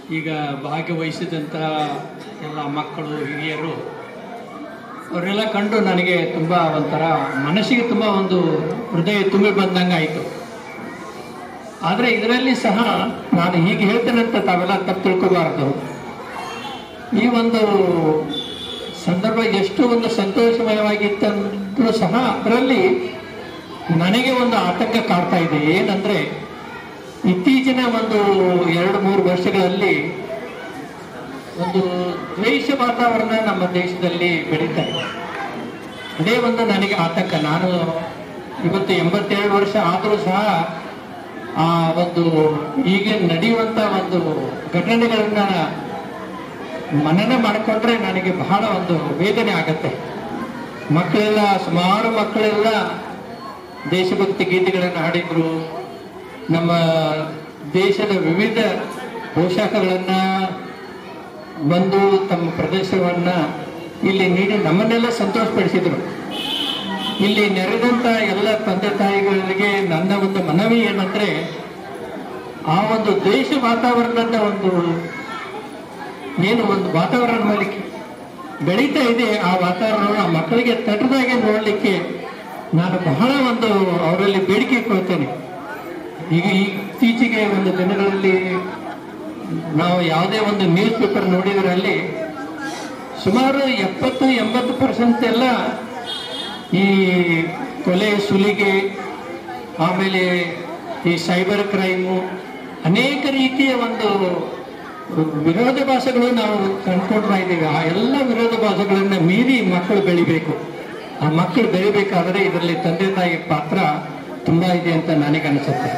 ಈಗ ಭಾಗವಹಿಸಿದಂಥ ಎಲ್ಲ ಮಕ್ಕಳು ಹಿರಿಯರು ಅವರೆಲ್ಲ ಕಂಡು ನನಗೆ ತುಂಬ ಒಂಥರ ಮನಸ್ಸಿಗೆ ತುಂಬ ಒಂದು ಹೃದಯ ತುಂಬಿ ಬಂದಂಗೆ ಆಯಿತು ಆದರೆ ಇದರಲ್ಲಿ ಸಹ ನಾನು ಹೀಗೆ ಹೇಳ್ತೇನೆ ಅಂತ ತಾವೆಲ್ಲ ತಪ್ಪು ತಿಳ್ಕೋಬಾರದು ಈ ಒಂದು ಸಂದರ್ಭ ಎಷ್ಟು ಒಂದು ಸಂತೋಷಮಯವಾಗಿತ್ತಂದ್ರೂ ಸಹ ಅದರಲ್ಲಿ ನನಗೆ ಒಂದು ಆತಂಕ ಕಾಡ್ತಾ ಇದೆ ಏನಂದ್ರೆ ಇತ್ತೀಚಿನ ಒಂದು ಎರಡು ಮೂರು ವರ್ಷಗಳಲ್ಲಿ ಒಂದು ದ್ವೇಷ ವಾತಾವರಣ ನಮ್ಮ ದೇಶದಲ್ಲಿ ಬೆಳೀತಾ ಇದೆ ಅದೇ ಒಂದು ನನಗೆ ಆತಂಕ ನಾನು ಇವತ್ತು ಎಂಬತ್ತೇಳು ವರ್ಷ ಆದರೂ ಸಹ ಆ ಒಂದು ಈಗ ನಡೆಯುವಂತ ಒಂದು ಘಟನೆಗಳನ್ನ ಮನನ ಮಾಡಿಕೊಂಡ್ರೆ ನನಗೆ ಬಹಳ ಒಂದು ವೇದನೆ ಆಗತ್ತೆ ಮಕ್ಕಳೆಲ್ಲ ಸುಮಾರು ಮಕ್ಕಳೆಲ್ಲ ದೇಶಭಕ್ತಿ ಗೀತೆಗಳನ್ನು ಹಾಡಿದ್ರು ನಮ್ಮ ದೇಶದ ವಿವಿಧ ಪೋಷಾಕಗಳನ್ನ ಬಂದು ತಮ್ಮ ಪ್ರದೇಶವನ್ನ ಇಲ್ಲಿ ನೀಡಿ ನಮ್ಮನ್ನೆಲ್ಲ ಸಂತೋಷಪಡಿಸಿದ್ರು ಇಲ್ಲಿ ನೆರೆದಂತ ಎಲ್ಲ ತಂದೆ ತಾಯಿಗಳಿಗೆ ನನ್ನ ಒಂದು ಮನವಿ ಏನಂದ್ರೆ ಆ ಒಂದು ದೇಶ ವಾತಾವರಣದ ಒಂದು ಏನು ಒಂದು ವಾತಾವರಣ ಮೇಲೆ ಬೆಳೀತಾ ಇದೆ ಆ ವಾತಾವರಣ ಆ ಮಕ್ಕಳಿಗೆ ತಟ್ಟದಾಗೆ ನೋಡಲಿಕ್ಕೆ ನಾನು ಬಹಳ ಒಂದು ಅವರಲ್ಲಿ ಬೇಡಿಕೆ ಕೊಡ್ತೇನೆ ಈಗ ಇತ್ತೀಚೆಗೆ ಒಂದು ದಿನಗಳಲ್ಲಿ ನಾವು ಯಾವುದೇ ಒಂದು ನ್ಯೂಸ್ ಪೇಪರ್ ನೋಡಿದ್ರೆ ಅಲ್ಲಿ ಸುಮಾರು ಎಪ್ಪತ್ತು ಎಂಬತ್ತು ಪರ್ಸೆಂಟ್ ಎಲ್ಲ ಈ ಕೊಲೆ ಸುಲಿಗೆ ಆಮೇಲೆ ಈ ಸೈಬರ್ ಕ್ರೈಮು ಅನೇಕ ರೀತಿಯ ಒಂದು ವಿರೋಧಾಭಾಸಗಳು ನಾವು ಕಂಡ್ಕೊಳ್ತಾ ಇದ್ದೀವಿ ಆ ಎಲ್ಲ ವಿರೋಧಾಭಾಸಗಳನ್ನ ಮೀರಿ ಮಕ್ಕಳು ಬೆಳಿಬೇಕು ಆ ಮಕ್ಕಳು ಬೆಳಿಬೇಕಾದ್ರೆ ಇದರಲ್ಲಿ ತಂದೆ ತಾಯಿ ಪಾತ್ರ ತುಂಬಾ ಇದೆ ಅಂತ ನನಗನ್ಸುತ್ತೆ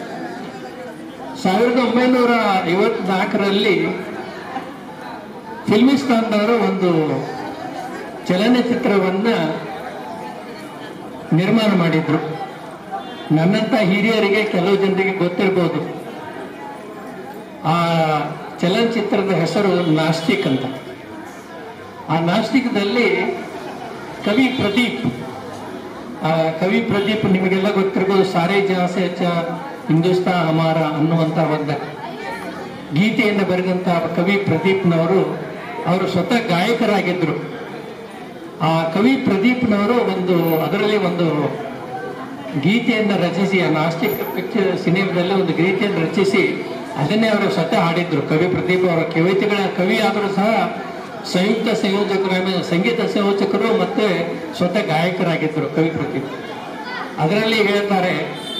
ಸಾವಿರದ ಒಂಬೈನೂರ ಐವತ್ನಾಲ್ಕರಲ್ಲಿ ಫಿಲ್ಮಿಸ್ತಾನ್ದವರು ಒಂದು ಚಲನಚಿತ್ರವನ್ನ ನಿರ್ಮಾಣ ಮಾಡಿದ್ರು ನನ್ನಂತ ಹಿರಿಯರಿಗೆ ಕೆಲವು ಜನರಿಗೆ ಗೊತ್ತಿರ್ಬೋದು ಆ ಚಲನಚಿತ್ರದ ಹೆಸರು ನಾಸ್ತಿಕ್ ಅಂತ ಆ ನಾಸ್ತಿಕದಲ್ಲಿ ಕವಿ ಪ್ರದೀಪ್ ಆ ಕವಿ ಪ್ರದೀಪ್ ನಿಮಗೆಲ್ಲ ಗೊತ್ತಿರ್ಬೋದು ಸಾರೇ ಜಾಸೆ ಚ ಹಿಂದೂಸ್ತಾ ಹಮಾರ ಅನ್ನುವಂತ ಒಂದು ಗೀತೆಯನ್ನು ಬರೆದಂತ ಕವಿ ಪ್ರದೀಪ್ನವರು ಅವರು ಸ್ವತಃ ಗಾಯಕರಾಗಿದ್ರು ಆ ಕವಿ ಪ್ರದೀಪ್ನವರು ಒಂದು ಅದರಲ್ಲಿ ಒಂದು ಗೀತೆಯನ್ನು ರಚಿಸಿ ಆ ನಾಸ್ತಿಕ್ ಪಿಕ್ಚರ್ ಸಿನಿಮಾದಲ್ಲಿ ಒಂದು ಗೀತೆಯನ್ನು ರಚಿಸಿ ಅದನ್ನೇ ಅವರು ಸ್ವತಃ ಹಾಡಿದ್ರು ಕವಿ ಪ್ರದೀಪ್ ಅವರ ಕವಿತೆಗಳ ಕವಿ ಆದರೂ ಸಹ ಸಂಯುಕ್ತ ಸಂಯೋಜಕರು ಆಮೇಲೆ ಸಂಗೀತ ಸಂಯೋಜಕರು ಮತ್ತೆ ಸ್ವತಃ ಗಾಯಕರಾಗಿದ್ದರು ಕವಿ ಪ್ರದೀಪ್ ಅದರಲ್ಲಿ ಹೇಳ್ತಾರೆ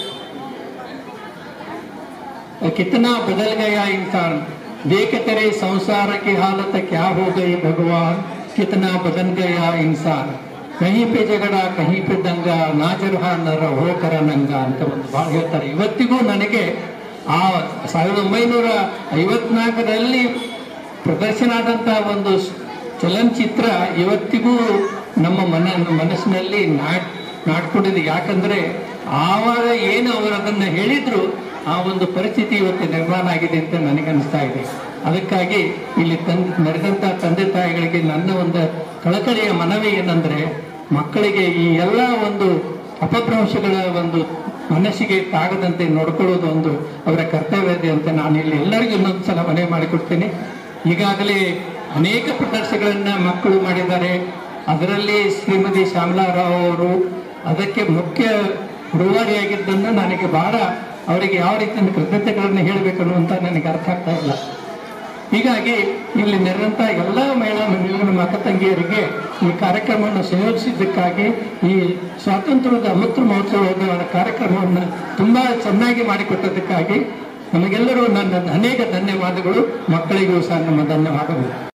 कितना बदल गया इंसान देख तेरे संसार की हालत क्या हो गई भगवान कितना बदल गया इंसान ಕಹಿ ಪೆ ಜಗಡ ಕಹಿ ಪೆ ದಂಗ ನಾಜರ್ಹ ನರ ಹೋಕರ ನಂಗ ಅಂತ ಒಂದು ಭಾಳ ಹೇಳ್ತಾರೆ ಇವತ್ತಿಗೂ ನನಗೆ ಆ ಸಾವಿರದ ಒಂಬೈನೂರ ಐವತ್ನಾಲ್ಕರಲ್ಲಿ ಪ್ರದರ್ಶನ ಆದಂತಹ ಒಂದು ಚಲನಚಿತ್ರ ಇವತ್ತಿಗೂ ನಮ್ಮ ಮನ ಮನಸ್ಸಿನಲ್ಲಿ ನಾಟ್ ನಾಟ್ಕೊಂಡಿದೆ ಯಾಕಂದ್ರೆ ಆವಾಗ ಏನು ಅವರು ಅದನ್ನ ಹೇಳಿದ್ರು ಆ ಒಂದು ಪರಿಸ್ಥಿತಿ ಇವತ್ತು ನಿರ್ಮಾಣ ಆಗಿದೆ ಅಂತ ನನಗನ್ನಿಸ್ತಾ ಇದೆ ಅದಕ್ಕಾಗಿ ಇಲ್ಲಿ ತನ್ ನಡೆದಂತ ತಂದೆ ತಾಯಿಗಳಿಗೆ ನನ್ನ ಒಂದು ಕಳಕಳಿಯ ಮನವಿ ಏನಂದ್ರೆ ಮಕ್ಕಳಿಗೆ ಈ ಎಲ್ಲ ಒಂದು ಅಪಭ್ರಂಶಗಳ ಒಂದು ಮನಸ್ಸಿಗೆ ತಾಗದಂತೆ ನೋಡ್ಕೊಳ್ಳೋದು ಒಂದು ಅವರ ಕರ್ತವ್ಯ ಇದೆ ಅಂತ ನಾನು ಇಲ್ಲಿ ಎಲ್ಲರಿಗೂ ಇನ್ನೊಂದು ಸಲ ಮನವಿ ಮಾಡಿಕೊಡ್ತೀನಿ ಈಗಾಗಲೇ ಅನೇಕ ಪ್ರದರ್ಶನಗಳನ್ನ ಮಕ್ಕಳು ಮಾಡಿದ್ದಾರೆ ಅದರಲ್ಲಿ ಶ್ರೀಮತಿ ಶ್ಯಾಮಲಾರಾವ್ ಅವರು ಅದಕ್ಕೆ ಮುಖ್ಯ ರೂವಾರಿಯಾಗಿದ್ದನ್ನು ನನಗೆ ಬಹಳ ಅವರಿಗೆ ಯಾವ ರೀತಿಯ ಕೃತಜ್ಞತೆಗಳನ್ನು ಹೇಳಬೇಕನ್ನುವಂತ ನನಗೆ ಅರ್ಥ ಆಗ್ತಾ ಇಲ್ಲ ಹೀಗಾಗಿ ಇಲ್ಲಿ ನೆರೆದಂತ ಎಲ್ಲ ಮಹಿಳಾ ಮಂಡಳಿಗಳ ನಮ್ಮ ಅಕ್ಕ ತಂಗಿಯರಿಗೆ ಈ ಕಾರ್ಯಕ್ರಮವನ್ನು ಸಂಯೋಜಿಸಿದ್ದಕ್ಕಾಗಿ ಈ ಸ್ವಾತಂತ್ರ್ಯದ ಅಮೃತ ಮಹೋತ್ಸವದ ಕಾರ್ಯಕ್ರಮವನ್ನು ತುಂಬಾ ಚೆನ್ನಾಗಿ ಮಾಡಿಕೊಟ್ಟದಕ್ಕಾಗಿ ನಮಗೆಲ್ಲರೂ ನನ್ನ ಅನೇಕ ಧನ್ಯವಾದಗಳು ಮಕ್ಕಳಿಗೂ ಸಹ ನಮ್ಮ ಧನ್ಯವಾದಗಳು